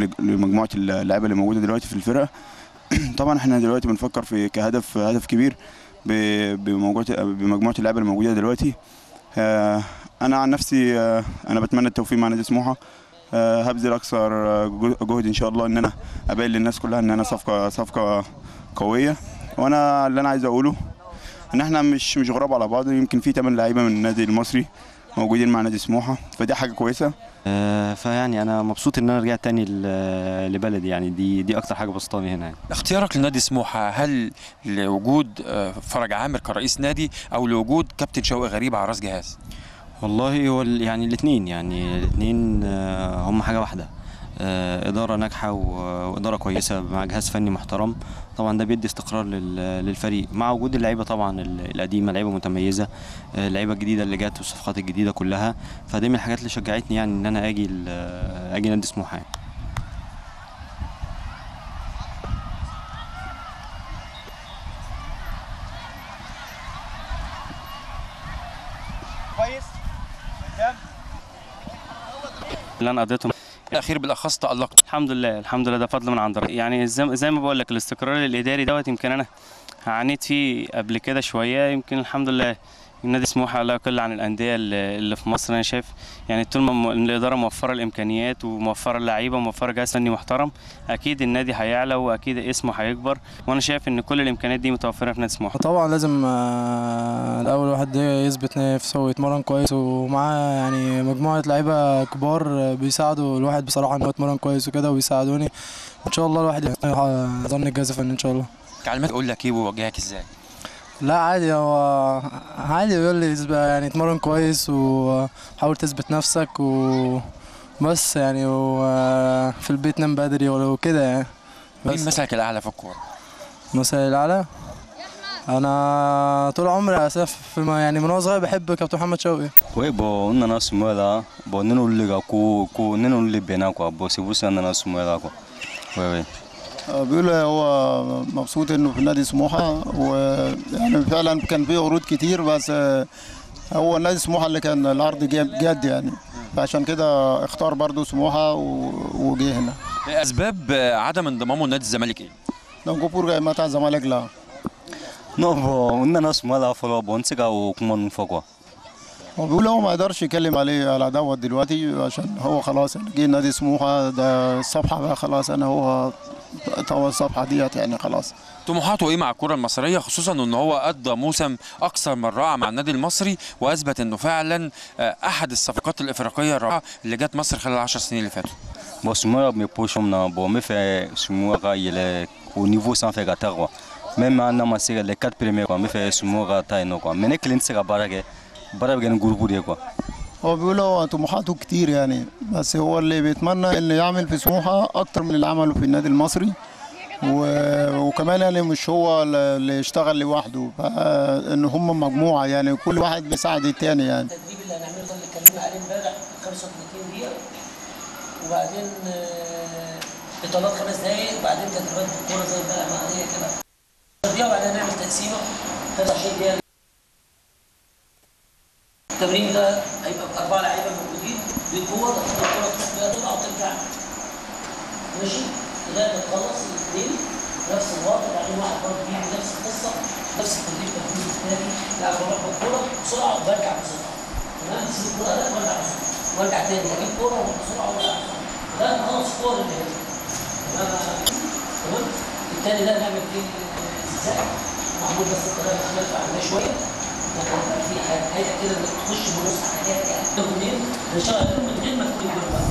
لمجموعه اللعيبه اللي موجوده دلوقتي في الفرقه طبعا احنا دلوقتي بنفكر في كهدف هدف كبير ب- بمجموعه بمجموعه اللعيبه اللي موجوده دلوقتي آه، انا عن نفسي آه، انا بتمنى التوفيق مع نادي سموحه آه، هبذل اكثر آه، جهد ان شاء الله ان انا ابين للناس كلها ان انا صفقه صفقه قويه وانا اللي انا عايز اقوله ان احنا مش مش غراب على بعض يمكن في 8 لعيبه من النادي المصري موجودين مع نادي سموحه فدي حاجه كويسه آه، فيعني انا مبسوط ان انا رجعت تاني ل- لبلدي يعني دي دي اكتر حاجه بسطاني هنا يعني. اختيارك لنادي سموحه هل لوجود آه، فرج عامر كرئيس نادي او لوجود كابتن شوقي غريب على راس جهاز والله هو ال- يعني الاثنين يعني الاثنين هم حاجه واحده آه، اداره ناجحه و- واداره كويسه مع جهاز فني محترم طبعا ده بيدي استقرار لل- للفريق مع وجود اللعيبه طبعا ال- القديمه لعيبه متميزه آه، اللعيبه الجديده اللي جت والصفقات الجديده كلها فدي من الحاجات اللي شجعتني يعني ان انا اجي ال- اجي نادي سموحه يعني. اللي انا قضيته الاخير بالاخص تالقت الحمد لله الحمد لله ده فضل من عند ربنا يعني زي, زي ما بقول لك الاستقرار الاداري دوت يمكن انا عانيت فيه قبل كده شويه يمكن الحمد لله نادي سموحه لا يقل عن الانديه اللي اللي في مصر انا شايف يعني طول ما م- الاداره موفره الامكانيات وموفره اللعيبه وموفره جهاز فني محترم اكيد النادي هيعلى واكيد اسمه هيكبر وانا شايف ان كل الامكانيات دي متوفره في نادي سموحه طبعا لازم آه، الاول الواحد يثبت نفسه ويتمرن كويس ومعاه يعني مجموعه لعيبه كبار آه، بيساعدوا الواحد بصراحه ان هو يتمرن كويس وكده وبيساعدوني ان شاء الله الواحد يظن الجهاز الفني ان شاء الله تعليمات اقول لك ايه ووجهك ازاي لا عادي هو عادي بيقول لي تبقى يعني اتمرن كويس وحاول تثبت نفسك و بس يعني وفي البيت نام بدري ولو كده يعني مين بس مثلك الاعلى في الكوره مثال الاعلى انا طول عمري اسف يعني من وانا صغير بحب كابتن محمد شوقي Oui, bon, on nana Sumela. Bon, nous nous les ko ko nous nous les bena quoi. Bon, c'est vous ça nana Sumela quoi. Oui, oui. بيقول هو مبسوط انه في نادي سموحه ويعني فعلا كان فيه عروض كتير بس هو نادي سموحه اللي كان العرض جاب- جاد يعني فعشان كده اختار برضو سموحه و- وجه هنا اسباب آه، عدم انضمامه لنادي الزمالك ايه دونك بور متى الزمالك لا Non, bon, on nana Sumela فلو bon c'est quoi comment on fait quoi. هو بيقول هو ما يقدرش يتكلم عليه على دوت دلوقتي عشان هو خلاص يعني جه نادي سموحه ده الصفحه بقى خلاص انا هو طوى الصفحه ديت يعني خلاص طموحاته ايه مع الكره المصريه خصوصا ان هو قضى موسم اكثر من رائع مع النادي المصري واثبت انه فعلا آه، احد الصفقات الافريقيه الرائعه اللي جت مصر خلال العشر سنين اللي فاتوا Bon, Sumela me poche on na bon me fait Sumela il est au niveau sans faire gata quoi. Même en na masira les quatre premiers quoi me fait Sumela ta no quoi. Mais ne client c'est bara que bara que groupe de quoi. هو بيقول هو طموحاته كتير يعني بس هو اللي بيتمنى انه يعمل في سموحه اكتر من اللي عمله في النادي المصري و... وكمان يعني مش هو اللي يشتغل لوحده ان هم مجموعه يعني كل واحد بيساعد التاني يعني التدريب اللي هنعمله ده اللي اتكلمنا عليه امبارح 35 دقيقة وبعدين آه، اطالات خمس دقايق وبعدين تدريبات بالكورة زي امبارح ما هي كده دقيقة وبعدين نعمل تقسيمة 23 دقيقة التمرين ده هيبقى بأربعة لعيبة موجودين بالقوة تاخد الكورة تروح بيها تقع وترجع ماشي لغاية ما تخلص الاثنين نفس الوقت وبعدين واحد برضه بيعمل نفس القصة نفس التدريب التدريب الثاني لا بروح بالكورة بسرعة وبرجع بسرعة تمام تسيب الكورة ده وارجع بسرعة وارجع تاني اجيب كورة واروح بسرعة وارجع بسرعة لغاية ما اخلص الكورة اللي هنا تمام تمام التاني ده نعمل فيه استزاء معمول بس بطريقة مختلفة عنها شوية لكن بقى في حاجة كده تخش بنص حاجات يعني تغنين نشتغل من غير ما تكون جوه